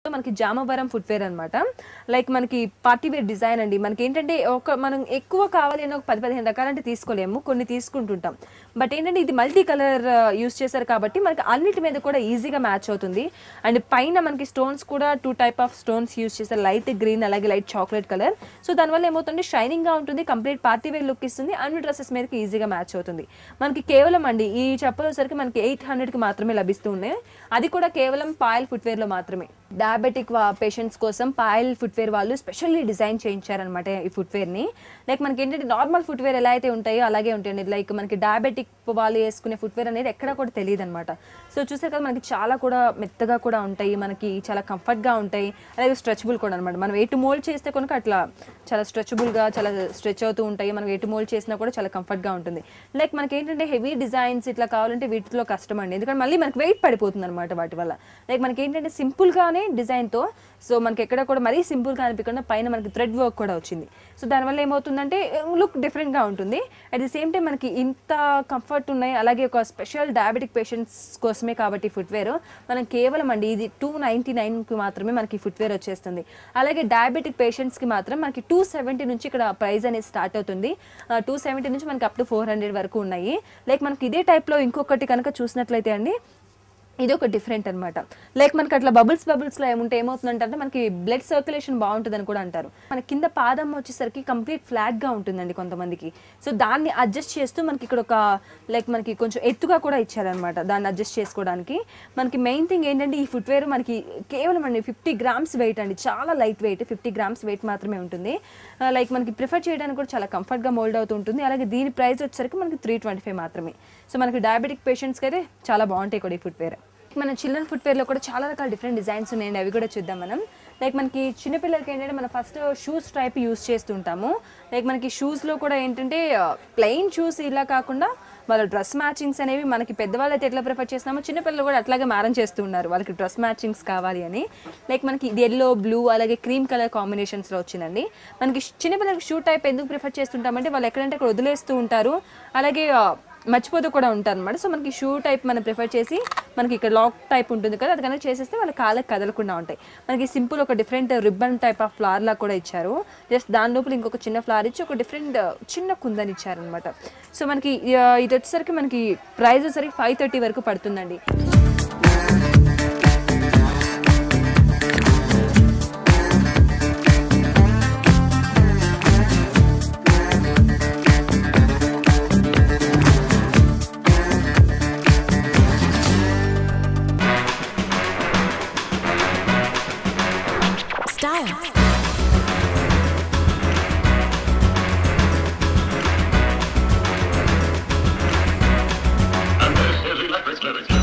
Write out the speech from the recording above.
మనకి జామవరం ఫుట్వేర్ అనమాట లైక్ మనకి పార్టీ వేర్ డిజైన్ అండి మనకి ఏంటంటే ఒక మనం ఎక్కువ కావాలి అని ఒక పది పదిహేను రకాలంటే తీసుకోలేము కొన్ని తీసుకుంటుంటాం బట్ ఏంటంటే ఇది మల్టీ కలర్ యూస్ చేశారు కాబట్టి మనకి అన్నిటి మీద కూడా ఈజీగా మ్యాచ్ అవుతుంది అండ్ పైన మనకి స్టోన్స్ కూడా two type of stones use చేశారు లైట్ గ్రీన్ అలాగే లైట్ చాక్లెట్ కలర్ సో దానివల్ల ఏమవుతుంది షైనింగ్ గా ఉంటుంది కంప్లీట్ పార్టీ వేర్ లుక్ ఇస్తుంది అన్ని డ్రెస్సెస్ మీదకి ఈజీగా మ్యాచ్ అవుతుంది మనకి కేవలం అండి ఈ చెప్పలు వచ్చరికి మనకి ఎయిట్ హండ్రెడ్కి మాత్రమే లభిస్తూ ఉన్నాయి అది కూడా కేవలం పాయల్ ఫుట్వేర్లో మాత్రమే డయాబెటిక్ పేషెంట్స్ కోసం పాయల్ ఫుట్వేర్ వాళ్ళు స్పెషల్లీ డిజైన్ చేయించారనమాట ఈ ఫుట్వేర్ని లైక్ మనకి ఏంటంటే నార్మల్ ఫుట్వేర్ ఎలా అయితే ఉంటాయో అలాగే ఉంటాయండి లైక్ మనకి డయాబెటిక్ వాళ్ళు వేసుకునే ఫుట్వేర్ అనేది ఎక్కడ కూడా తెలియదు అనమాట సో చూసారు కదా మనకి చాలా కూడా మెత్తగా కూడా ఉంటాయి మనకి చాలా కంఫర్ట్గా ఉంటాయి అలాగే స్ట్రెచబుల్ కూడా అనమాట మనం ఎటు మోల్డ్ చేస్తే కనుక అట్లా చాలా స్ట్రెచబుల్గా చాలా స్ట్రెచ్ అవుతూ ఉంటాయి మనం ఎటు మోల్డ్ చేసినా కూడా చాలా కంఫర్ట్గా ఉంటుంది లైక్ మనకి ఏంటంటే హెవీ డిజైన్స్ ఇట్లా కావాలంటే వీటిలో కష్టం అండి ఎందుకంటే మళ్ళీ మనకి వెయిట్ పడిపోతుంది అనమాట వాటి వల్ల లైక్ మనకి ఏంటంటే సింపుల్గానే డిజైన్తో సో మనకి ఎక్కడ కూడా మరీ సింపుల్గా అనిపించకుండా పైన మనకి థ్రెడ్ వర్క్ కూడా వచ్చింది సో దానివల్ల ఏమవుతుందంటే లుక్ డిఫరెంట్గా ఉంటుంది అట్ ది సేమ్ టైం మనకి ఇంత కంఫర్ట్ ఉన్నాయి అలాగే ఒక స్పెషల్ డయాబెటిక్ పేషెంట్స్ కోసమే కాబట్టి ఫుట్వేర్ మనం కేవలం అండి ఇది టూ నైంటీ నైన్కి మాత్రమే మనకి ఫుట్వేర్ వచ్చేస్తుంది అలాగే డయాబెటిక్ పేషెంట్స్కి మాత్రం మనకి టూ సెవెంటీ నుంచి ఇక్కడ ప్రైస్ అనేది స్టార్ట్ అవుతుంది టూ సెవెంటీ నుంచి మనకి అప్ టు ఫోర్ హండ్రెడ్ వరకు ఉన్నాయి లైక్ మనకి ఇదే టైప్లో ఇంకొకటి కనుక చూసినట్లయితే అండి ఇది ఒక డిఫరెంట్ అనమాట లైక్ మనకి అట్లా బబుల్స్ బబుల్స్లో ఏముంటే ఏమవుతుందంటే అంటే మనకి బ్లడ్ సర్క్యులేషన్ బాగుంటుందని కూడా అంటారు మన కింద పాదం వచ్చేసరికి కంప్లీట్ ఫ్లాట్గా ఉంటుందండి కొంతమందికి సో దాన్ని అడ్జస్ట్ చేస్తూ మనకి ఇక్కడ ఒక లైక్ మనకి కొంచెం ఎత్తుగా కూడా ఇచ్చారనమాట దాన్ని అడ్జస్ట్ చేసుకోవడానికి మనకి మెయిన్ థింగ్ ఏంటంటే ఈ ఫుట్వేర్ మనకి కేవలం అండి ఫిఫ్టీ గ్రామ్స్ వెయిట్ అండి చాలా light weight fifty grams weight మాత్రమే ఉంటుంది లైక్ మనకి ప్రిఫర్ చేయడానికి కూడా చాలా కంఫర్ట్గా మోల్డ్ అవుతూ ఉంటుంది అలాగే దీని ప్రైస్ వచ్చేసరికి మనకి త్రీ ట్వంటీ ఫైవ్ మాత్రమే సో మనకి డయాబెటిక్ పేషెంట్స్కి అయితే చాలా బాగుంటాయి కూడా ఈ ఫుట్వేర్ మన చిల్డ్రన్ ఫుట్వేర్లో కూడా చాలా రకాల డిఫరెంట్ డిజైన్స్ ఉన్నాయండి అవి కూడా చూద్దాం మనం లైక్ మనకి చిన్నపిల్లలకి ఏంటంటే మనం ఫస్ట్ షూస్ టైప్ యూస్ చేస్తుంటాము లైక్ మనకి షూస్లో కూడా ఏంటంటే ప్లెయిన్ షూస్ ఇలా కాకుండా వాళ్ళ డ్రెస్ మ్యాచింగ్స్ అనేవి మనకి పెద్దవాళ్ళు అయితే ఎట్లా ప్రిఫర్ చేస్తున్నామో చిన్నపిల్లలు కూడా అట్లాగే మారం చేస్తూ ఉన్నారు వాళ్ళకి డ్రెస్ మ్యాచింగ్స్ కావాలి అని లైక్ మనకి ఇది ఎల్లో బ్లూ అలాగే క్రీమ్ కలర్ కాంబినేషన్స్లో వచ్చిందండి మనకి చిన్నపిల్లలకి షూ టైప్ ఎందుకు ప్రిఫర్ చేస్తుంటామంటే వాళ్ళు ఎక్కడంటే అక్కడ వదిలేస్తూ ఉంటారు అలాగే ఆ, మర్చిపోతూ కూడా ఉంటారు అనమాట సో మనకి షూ టైప్ మనం ప్రిఫర్ చేసి మనకి ఇక్కడ లాక్ టైప్ ఉంటుంది కదా అది కనుక చేసేస్తే వాళ్ళ కాళ్ళకి కదలకుండా ఉంటాయి మనకి సింపుల్ ఒక different ribbon type of flower లా కూడా ఇచ్చారు జస్ట్ దాని లోపల ఇంకొక చిన్న ఫ్లవర్ ఇచ్చి ఒక డిఫరెంట్ చిన్న కుందని ఇచ్చారనమాట సో మనకి ఆ, ఇది వచ్చేసరికి మనకి ప్రైస్ వచ్చేసరికి ఫైవ్ థర్టీ వరకు పడుతుందండి Style. And this is Electric Lyrics.